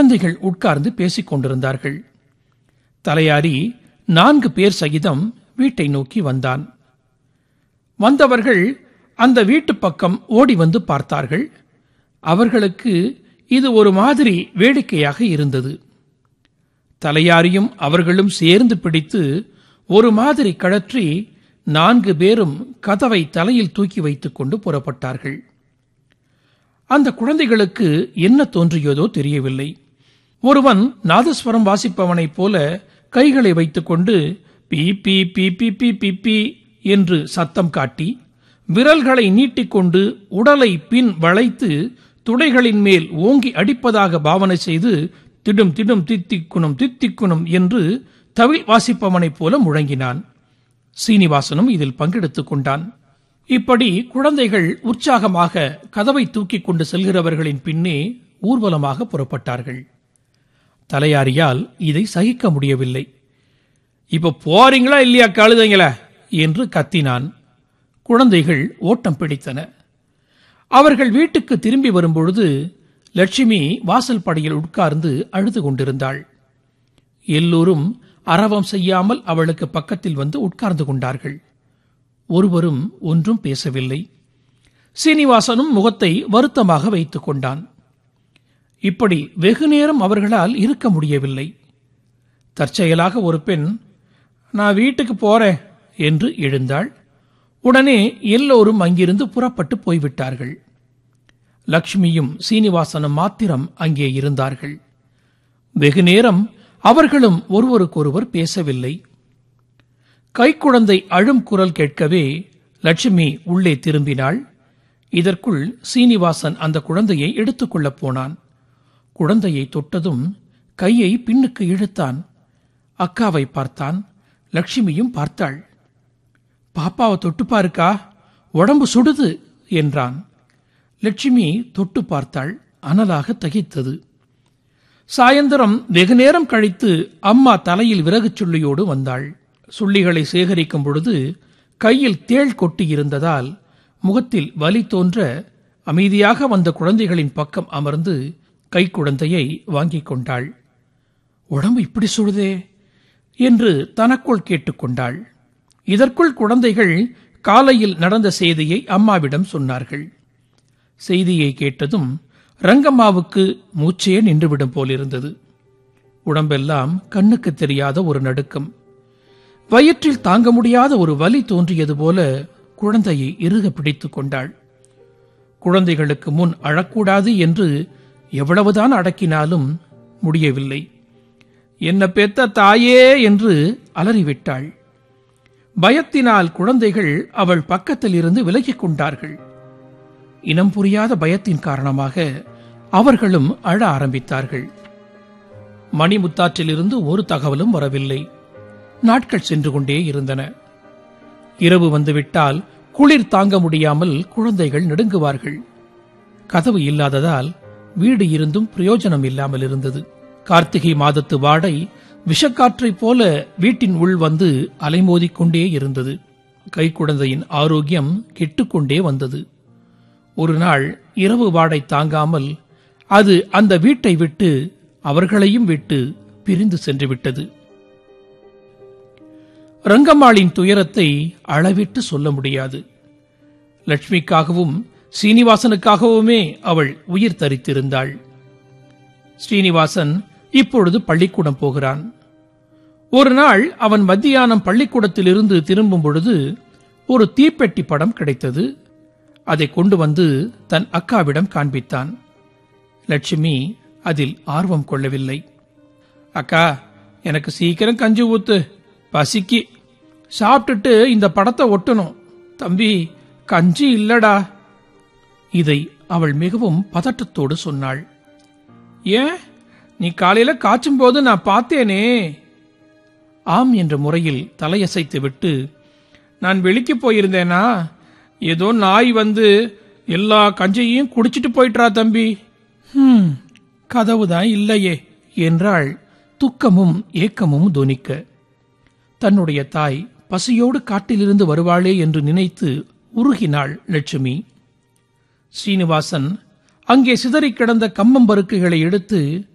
குழந்தைகள் உட்கார்ந்து பேசிக் கொண்டிருந்தார்கள் தலையாரி நான்கு பேர் சகிதம் வீட்டை நோக்கி வந்தான் வந்தவர்கள் அந்த வீட்டு பக்கம் ஓடி வந்து பார்த்தார்கள் அவர்களுக்கு இது ஒரு மாதிரி வேடிக்கையாக இருந்தது தலையாரியும் அவர்களும் சேர்ந்து பிடித்து ஒரு மாதிரி கழற்றி நான்கு பேரும் கதவை தலையில் தூக்கி வைத்துக் கொண்டு புறப்பட்டார்கள் அந்த குழந்தைகளுக்கு என்ன தோன்றியதோ தெரியவில்லை ஒருவன் நாதஸ்வரம் வாசிப்பவனைப் போல கைகளை வைத்துக்கொண்டு பீ பீ பீ பீ பீ பீ பீ என்று சத்தம் காட்டி விரல்களை நீட்டிக்கொண்டு உடலை பின் வளைத்து துடைகளின் மேல் ஓங்கி அடிப்பதாக பாவனை செய்து திடும் திடும் தித்திக்குணும் தித்திக்குணும் என்று தவில் வாசிப்பவனைப் போல முழங்கினான் சீனிவாசனும் இதில் பங்கெடுத்துக் கொண்டான் இப்படி குழந்தைகள் உற்சாகமாக கதவை தூக்கிக் கொண்டு செல்கிறவர்களின் பின்னே ஊர்வலமாக புறப்பட்டார்கள் தலையாரியால் இதை சகிக்க முடியவில்லை இப்ப போறீங்களா இல்லையா கழுதைங்கள என்று கத்தினான் குழந்தைகள் ஓட்டம் பிடித்தன அவர்கள் வீட்டுக்கு திரும்பி வரும்பொழுது லட்சுமி வாசல் படியில் உட்கார்ந்து அழுது கொண்டிருந்தாள் எல்லோரும் அரவம் செய்யாமல் அவளுக்கு பக்கத்தில் வந்து உட்கார்ந்து கொண்டார்கள் ஒருவரும் ஒன்றும் பேசவில்லை சீனிவாசனும் முகத்தை வருத்தமாக வைத்துக் கொண்டான் இப்படி வெகு நேரம் அவர்களால் இருக்க முடியவில்லை தற்செயலாக ஒரு பெண் நான் வீட்டுக்கு போறேன் என்று எழுந்தாள் உடனே எல்லோரும் அங்கிருந்து புறப்பட்டு போய்விட்டார்கள் லக்ஷ்மியும் சீனிவாசனும் மாத்திரம் அங்கே இருந்தார்கள் வெகு நேரம் அவர்களும் ஒருவருக்கொருவர் பேசவில்லை கைக்குழந்தை அழும் குரல் கேட்கவே லட்சுமி உள்ளே திரும்பினாள் இதற்குள் சீனிவாசன் அந்த குழந்தையை எடுத்துக்கொள்ளப் போனான் குழந்தையை தொட்டதும் கையை பின்னுக்கு இழுத்தான் அக்காவை பார்த்தான் லட்சுமியும் பார்த்தாள் பாப்பாவை தொட்டு பாருக்கா உடம்பு சுடுது என்றான் லட்சுமி தொட்டு பார்த்தாள் அனலாக தகித்தது சாயந்தரம் வெகு நேரம் கழித்து அம்மா தலையில் விறகுச் சுள்ளியோடு வந்தாள் சுள்ளிகளை சேகரிக்கும் பொழுது கையில் தேள் கொட்டியிருந்ததால் முகத்தில் வலி தோன்ற அமைதியாக வந்த குழந்தைகளின் பக்கம் அமர்ந்து கைக்குழந்தையை வாங்கிக் கொண்டாள் உடம்பு இப்படி சுடுதே என்று தனக்குள் கேட்டுக்கொண்டாள் இதற்குள் குழந்தைகள் காலையில் நடந்த செய்தியை அம்மாவிடம் சொன்னார்கள் செய்தியை கேட்டதும் ரங்கம்மாவுக்கு மூச்சே நின்றுவிடும் போலிருந்தது உடம்பெல்லாம் கண்ணுக்கு தெரியாத ஒரு நடுக்கம் வயிற்றில் தாங்க முடியாத ஒரு வலி தோன்றியது போல குழந்தையை இறுக பிடித்துக் கொண்டாள் குழந்தைகளுக்கு முன் அழக்கூடாது என்று எவ்வளவுதான் அடக்கினாலும் முடியவில்லை என்ன பெத்த தாயே என்று அலறிவிட்டாள் பயத்தினால் குழந்தைகள் அவள் பக்கத்தில் இருந்து விலகிக் கொண்டார்கள் இனம் புரியாத பயத்தின் காரணமாக அவர்களும் அழ ஆரம்பித்தார்கள் மணிமுத்தாற்றிலிருந்து ஒரு தகவலும் வரவில்லை நாட்கள் சென்று கொண்டே இருந்தன இரவு வந்துவிட்டால் குளிர் தாங்க முடியாமல் குழந்தைகள் நடுங்குவார்கள் கதவு இல்லாததால் வீடு இருந்தும் பிரயோஜனம் இல்லாமல் இருந்தது கார்த்திகை மாதத்து வாடை விஷக்காற்றைப் போல வீட்டின் உள் வந்து அலைமோதிக் கொண்டே இருந்தது கைக்குழந்தையின் ஆரோக்கியம் கெட்டுக்கொண்டே வந்தது ஒரு நாள் இரவு வாடை தாங்காமல் அது அந்த வீட்டை விட்டு அவர்களையும் விட்டு பிரிந்து சென்று விட்டது ரங்கம்மாளின் துயரத்தை அளவிட்டு சொல்ல முடியாது லட்சுமிக்காகவும் சீனிவாசனுக்காகவுமே அவள் உயிர் தரித்திருந்தாள் ஸ்ரீனிவாசன் இப்பொழுது பள்ளிக்கூடம் போகிறான் ஒரு நாள் அவன் மத்தியானம் பள்ளிக்கூடத்திலிருந்து திரும்பும் பொழுது ஒரு தீப்பெட்டி படம் கிடைத்தது அதை கொண்டு வந்து தன் அக்காவிடம் காண்பித்தான் லட்சுமி அதில் ஆர்வம் கொள்ளவில்லை அக்கா எனக்கு சீக்கிரம் கஞ்சி ஊத்து பசிக்கு சாப்பிட்டுட்டு இந்த படத்தை ஒட்டணும் தம்பி கஞ்சி இல்லடா இதை அவள் மிகவும் பதட்டத்தோடு சொன்னாள் ஏன் நீ காலையில காய்ச்சும் போது நான் பார்த்தேனே ஆம் என்ற முறையில் தலையசைத்து விட்டு நான் வெளிக்கு போயிருந்தேனா ஏதோ நாய் வந்து எல்லா கஞ்சையும் குடிச்சிட்டு போயிட்டா தம்பி ஹம் கதவுதான் இல்லையே என்றாள் துக்கமும் ஏக்கமும் தொனிக்க தன்னுடைய தாய் பசியோடு காட்டிலிருந்து வருவாளே என்று நினைத்து உருகினாள் லட்சுமி ஸ்ரீனிவாசன் அங்கே சிதறிக் கிடந்த கம்மம்பருக்குகளை எடுத்து